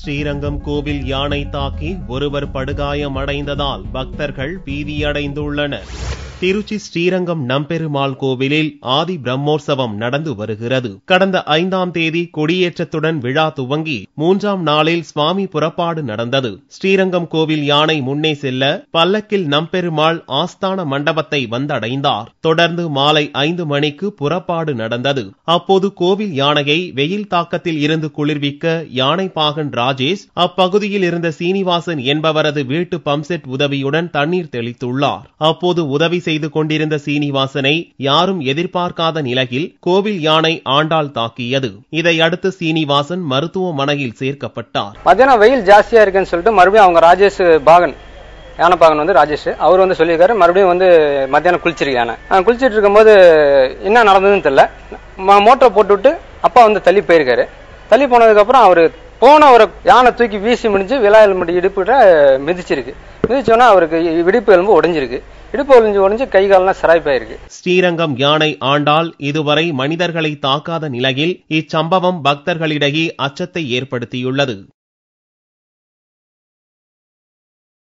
ஸ்ரீரங்கம் கோவில் யானை தாக்கி ஒருவர் படுகாயம் அடைந்ததால் பக்தர்கள் பீதியடைந்துள்ளனர் திருச்சி ஸ்ரீரங்கம் நம்பெருமாள் கோவிலில் ஆதி பிரம்மோற்சவம் நடந்து வருகிறது கடந்த ஐந்தாம் தேதி கொடியேற்றத்துடன் விழா துவங்கி மூன்றாம் நாளில் சுவாமி புறப்பாடு நடந்தது ஸ்ரீரங்கம் கோவில் யானை முன்னே செல்ல பல்லக்கில் நம்பெருமாள் ஆஸ்தான மண்டபத்தை வந்தடைந்தார் தொடர்ந்து மாலை ஐந்து மணிக்கு புறப்பாடு நடந்தது அப்போது கோவில் யானையை வெயில் தாக்கத்தில் இருந்து குளிர்விக்க யானை பாகன் ராஜேஷ் அப்பகுதியில் இருந்த சீனிவாசன் என்பவரது வீட்டு பம்செட் உதவியுடன் தண்ணீர் தெளித்துள்ளார் அப்போது உதவி செய்து கொண்டிருந்த சீனிவாசனை யாரும் எதிர்பார்க்காத நிலையில் கோவில் யானை ஆண்டாள் தாக்கியது இதையடுத்து சீனிவாசன் மருத்துவமனையில் சேர்க்கப்பட்டார் மத்தியானம் வெயில் ஜாஸ்தியா இருக்குன்னு சொல்லிட்டு மறுபடியும் அவங்க ராஜேஷ் பாகன் யானை பாகன் வந்து ராஜேஷ் அவர் வந்து சொல்லியிருக்காரு மறுபடியும் வந்து மத்தியானம் குளிச்சிருக்கு யானை ஆஹ் குளிச்சிட்டு இருக்கும்போது என்ன நடந்ததுன்னு தெரியல ம- மோட்டரை போட்டு விட்டு அப்பா வந்து தள்ளி போயிருக்காரு தள்ளி போனதுக்கப்புறம் அவர் போன ஒரு யானை தூக்கி வீசி முடிஞ்சு விழா எலும்பு இடுப்புகிட்ட மிதிச்சிருக்கு மிதிச்சோன்னா அவருக்கு இ- இடுப்பு எலும்பு உடைஞ்சிருக்கு இடுப்பு ஒளிஞ்சு உடைஞ்சு கை கால்லாம் சிராய்ப்பாயிருக்கு ஸ்ரீரங்கம் யானை ஆண்டால் இதுவரை மனிதர்களை தாக்காத நிலையில் இச்சம்பவம் பக்தர்களிடையே அச்சத்தை ஏற்படுத்தியுள்ளது